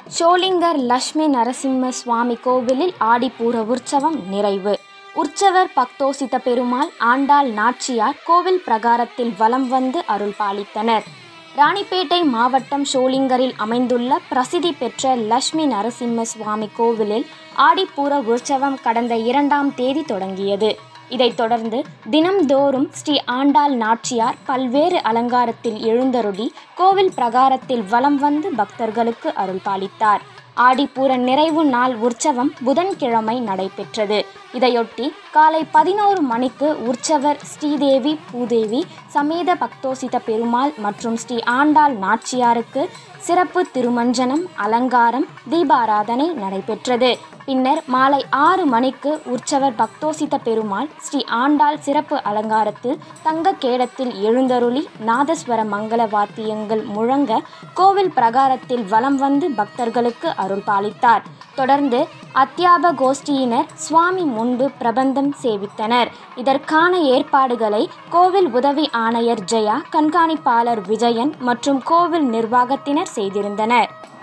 சோளிங்கர் லட்சுமி நரசிம்ம சுவாமி கோவிலில் ஆடிப்பூர உற்சவம் நிறைவு உற்சவர் பக்தோசித பெருமாள் ஆண்டாள் நாச்சியார் கோவில் பிரகாரத்தில் வலம் வந்து அருள் பாலித்தனர் ராணிப்பேட்டை மாவட்டம் சோளிங்கரில் அமைந்துள்ள பிரசித்தி பெற்ற லட்சுமி நரசிம்ம சுவாமி கோவிலில் ஆடிப்பூர உற்சவம் கடந்த இரண்டாம் தேதி தொடங்கியது இதைத் தொடர்ந்து தினம்தோறும் ஸ்ரீ ஆண்டாள் நாச்சியார் பல்வேறு அலங்காரத்தில் எழுந்தருளி கோவில் பிரகாரத்தில் வலம் வந்து பக்தர்களுக்கு அருள் பாலித்தார் ஆடிப்பூர நிறைவு நாள் உற்சவம் புதன்கிழமை நடைபெற்றது இதையொட்டி காலை பதினோரு மணிக்கு உற்சவர் ஸ்ரீதேவி பூதேவி சமேத பக்தோசித பெருமாள் மற்றும் ஸ்ரீ ஆண்டாள் நாச்சியாருக்கு சிறப்பு திருமஞ்சனம் அலங்காரம் தீபாராதனை நடைபெற்றது பின்னர் மாலை ஆறு மணிக்கு உற்சவர் பக்தோசித பெருமாள் ஸ்ரீ ஆண்டாள் சிறப்பு அலங்காரத்தில் தங்க கேடத்தில் எழுந்தருளி நாதஸ்வர மங்கள வாத்தியங்கள் முழங்க கோவில் பிரகாரத்தில் வலம் வந்து பக்தர்களுக்கு அருள் பாலித்தார் தொடர்ந்து அத்தியாப கோஷ்டியினர் சுவாமி முன்பு பிரபந்தம் சேவித்தனர் இதற்கான ஏற்பாடுகளை கோவில் உதவி ஆணையர் ஜெயா கண்காணிப்பாளர் விஜயன் மற்றும் கோவில் நிர்வாகத்தினர் செய்திருந்தனர்